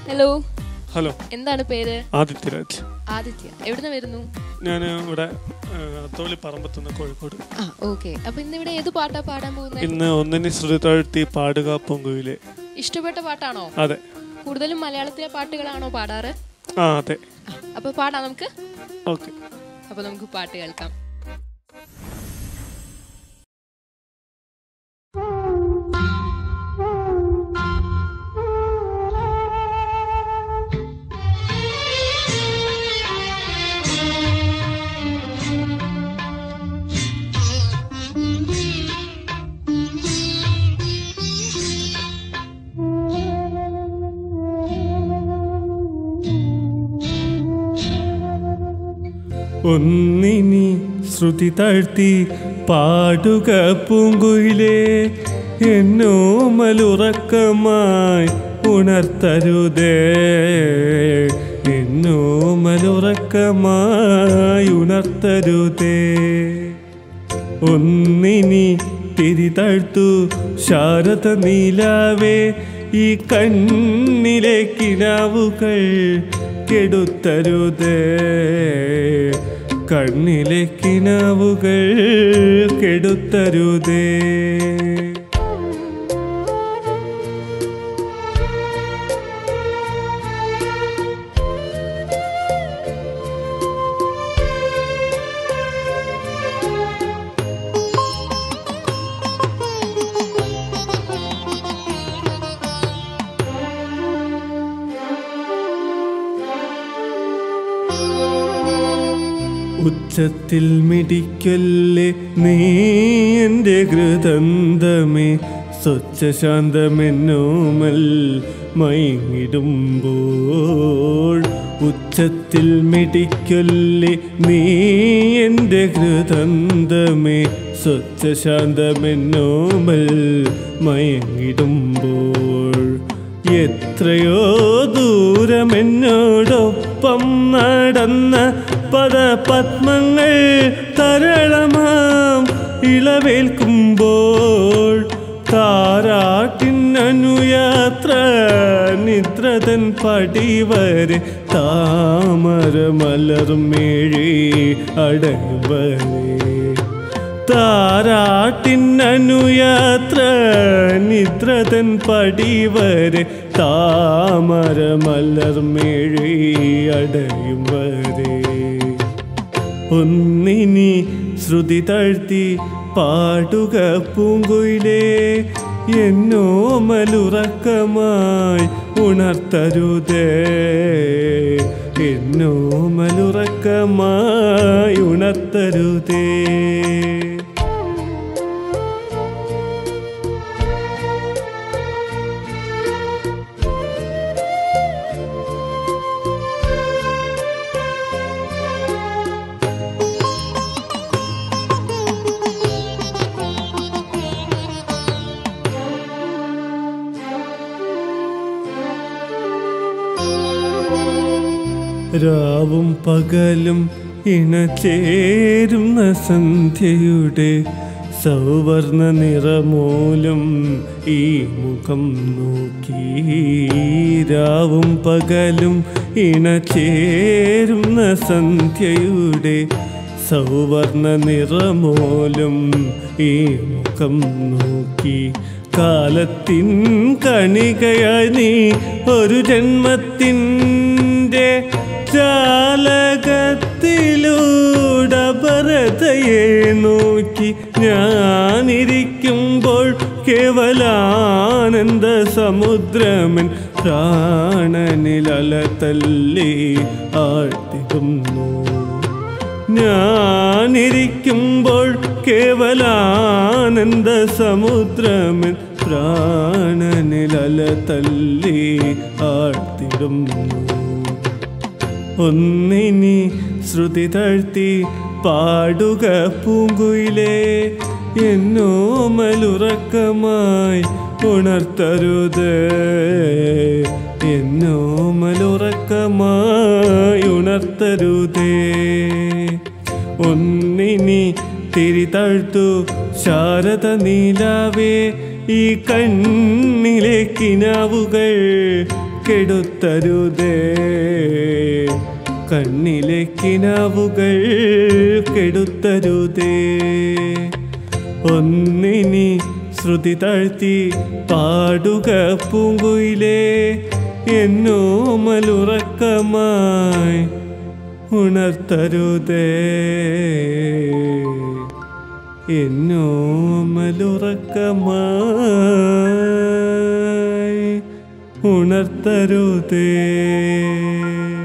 hello hello എന്താണ് പേര് ആദിത്യരാജ് ആദിത്യ എവിടുന്ന് വരുന്നു ഞാൻ ഇവിടെ തോളി പറമ്പത്തുനിന്ന് കോഴിക്കോട് ആ ഓക്കെ അപ്പൊ ഇന്ന് ഇവിടെ ഏത് പാട്ടാ പാടാൻ പോകുന്നത് ഇന്ന് ഒന്നിന് ശ്രുതി താഴ്ത്തി പാടുക പൊങ്കുവിലെ ഇഷ്ടപ്പെട്ട പാട്ടാണോ അതെ കൂടുതലും മലയാളത്തിലെ പാട്ടുകളാണോ പാടാറ് ആ അതെ ആ, അപ്പൊ പാടാം നമുക്ക് ഓക്കെ അപ്പൊ നമുക്ക് പാട്ട് കേൾക്കാം ഒന്നിനി ശ്രുതി താഴ്ത്തി പാടുക പൂങ്കുയിലേ എന്നോ മലുറക്കമായി ഉണർത്തരുതേ എന്നോ മലുറക്കമായി ഉണർത്തരുതേ ഒന്നിനി തിരിതഴ്ത്തു ശാരദ നീലാവേ ഈ കണ്ണിലെ കിനാവുകൾ കെടുത്തരുതേ കണ്ണിലെ കിനാവുകൾ കെടുത്തരുതേ ഉച്ചത്തിൽ മിടിക്കല്ലേ നീ എൻ്റെ ഹൃദന്തമേ സ്വച്ഛ ശാന്തമെന്നോമൽ മയങ്ങിടുമ്പോൾ ഉച്ചത്തിൽ മിടിക്കല്ലേ നീ എൻ്റെ ഹൃദന്തമേ സ്വച്ഛ ശാന്തമെന്നോമൽ മയങ്ങിടുമ്പോൾ എത്രയോ ദൂരമെന്നോടൊപ്പം നടന്ന പദപത്മങ്ങൾ തരളമാം ഇളവേൽക്കുമ്പോൾ താരാട്ടിനനുയാത്ര നിദ്രതൻ പടിവരെ താമര മലർമേഴി അടയുവരേ താരാട്ടിനനുയാത്ര നിദ്രതൻ പടിവരെ താമര മലർമേഴി അടയും വരെ ഒന്നിനി ശ്രുതി താഴ്ത്തി പാടുക പൂങ്കുയിലേ എന്നോ മലുറക്കമായി ഉണർത്തരുതേ എന്നോ മലുറക്കമായി ഉണർത്തരുതേ രാവും പകലും ഇണചേരുന്ന സന്ധ്യയുടെ സൗവർണ നിറമൂലം ഈ മുഖം നോക്കി രാവും പകലും ഇണചേരുന്ന സന്ധ്യയുടെ സൗവർണ നിറമൂലം ഈ മുഖം നോക്കി കാലത്തിൻ കണികയായി നീ ഒരു ജന്മത്തിൻ്റെ ജാലകത്തിലൂടെ ഭരതയെ നോക്കി ഞാനിരിക്കുമ്പോൾ കേവലാനന്ദ സമുദ്രമൻ പ്രാണനിലല തല്ലി ആഴ്ത്തിടുന്നു ഞാനിരിക്കുമ്പോൾ കേവലാനന്ദ സമുദ്രമൻ പ്രാണനിലല തല്ലി ആഴ്ത്തിടുന്നു ഒന്നിനി ശ്രുതി താഴ്ത്തി പാടുക പൂങ്കുയിലേ എന്നോ മലുറക്കമായി ഉണർത്തരുത് എന്നോ മലുറക്കമായി ഉണർത്തരുതേ ഒന്നിനി തിരിതാഴ്ത്തു ശാരദ നീലാവേ ഈ കണ്ണിലെ കിനാവുകൾ കെടുത്തരുതേ കണ്ണിലെ കിനാവുകൾ കെടുത്തരുതേ ഒന്നിനി ശ്രുതി താഴ്ത്തി പാടുക പൂങ്കുയിലേ എന്നോ മലുറക്കമായി ഉണർത്തരുതേ എന്നോ മലുറക്കമായി ഉണർത്തരുതേ